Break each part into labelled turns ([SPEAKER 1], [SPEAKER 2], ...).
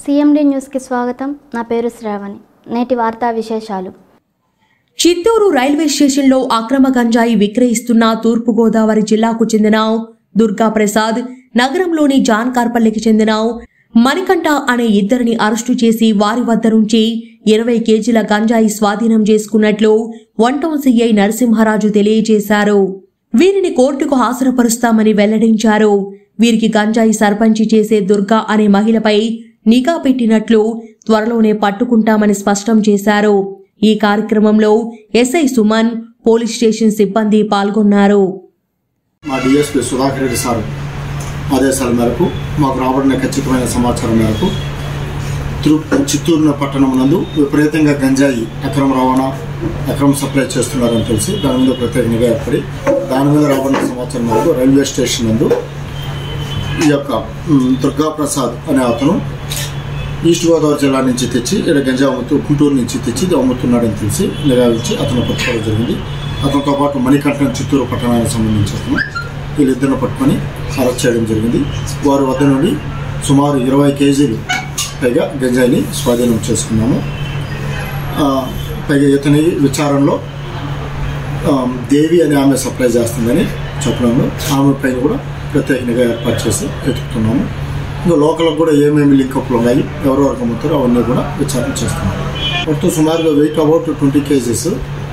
[SPEAKER 1] CMD న్యూస్కి స్వాగతం నా పేరు శ్రావణి నేటి వార్తా విశేషాలు
[SPEAKER 2] చిత్తూరు రైల్వే స్టేషన్లో అక్రమ గంజాయి విక్రయిస్తున్న తూర్పుగోదావరి జిల్లాకు చెందిన దుర్గా ప్రసాద్ నగరంలోని జాన్ కార్పల్లికి చెందిన మణికంఠ అనే ఇద్దరిని అరెస్టు చేసి వారి వద్ద నుంచి ఇరవై కేజీల గంజాయి స్వాధీనం చేసుకున్నట్లు వన్ టౌన్ సీఐ నరసింహరాజు తెలియజేశారు వీరిని కోర్టుకు హాజరుపరుస్తామని వెల్లడించారు వీరికి గంజాయి సర్పంచి చేసే దుర్గా అనే మహిళపై నిఘా పెట్టినట్లు త్వరలోనే పట్టుకుంటామని స్పష్టం చేశారు ఈ కార్యక్రమంలో ఎస్ఐ సుమన్ పోలీస్ స్టేషన్ సిబ్బంది పాల్గొన్నారు
[SPEAKER 3] మా డిఎస్పి సుధాకర్ రెడ్డి సార్ ఆదేశాల మేరకు మాకు రాబడిన ఖచ్చితమైన సమాచారం మేరకు తిరు చిత్తూరు పట్టణం నందు విపరీతంగా గంజాయి అక్రమ రవాణా అక్రమ సప్లై చేస్తున్నారని తెలిసి దాని మీద ప్రత్యేక నిఘా ఏర్పడి దాని మీద రాబడిన సమాచారం మేరకు రైల్వే స్టేషన్ నందు ఈ యొక్క మ్, దుర్గా ప్రసాద్ అనే అతను ఈస్ట్ గోదావరి జిల్లా నుంచి తెచ్చి ఇక్కడ గంజా అమ్ముతూ గుంటూరు నుంచి తెచ్చి ఇది అమ్ముతున్నాడని తెలిసి నిఘా ఇచ్చి అతను పట్టుకోవడం జరిగింది అతనితో పాటు మణికంఠన్ చిత్తూరు పట్టణానికి సంబంధించి అతను వీళ్ళిద్దరిని పట్టుకొని అరెస్ట్ చేయడం జరిగింది వారి వద్ద నుండి సుమారు ఇరవై కేజీలు పైగా గంజాయిని స్వాధీనం చేసుకున్నాము ఆ, పైగా ఇతని విచారణలో ఆ, దేవి అనే ఆమె సప్లై చేస్తుందని చెప్పడంలో ఆమె పైన కూడా ప్రత్యేక నిఘా ఏర్పాటు చేసి వెతుకుతున్నాము ఇంకా లోకల్కి కూడా ఏమేమి లింకప్లు ఉన్నాయి ఎవరెవరికి అమ్ముతారో అవన్నీ కూడా విచారణ చేస్తున్నాము మొత్తం సుమారుగా వెయిట్ అబౌట్ ట్వంటీ కేజీస్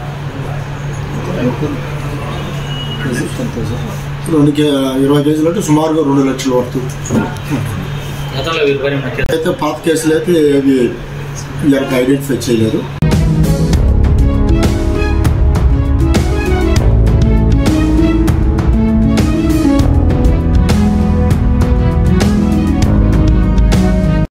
[SPEAKER 3] రెండు కే ఇరవై కేజీలు అంటే సుమారుగా రెండు లక్షల వరకు
[SPEAKER 4] గతంలో వీరిపైన ఉన్న కేసు
[SPEAKER 3] అయితే పాత కేసులు అయితే అవి వీళ్ళకి ఐడెంటిఫై చేయలేదు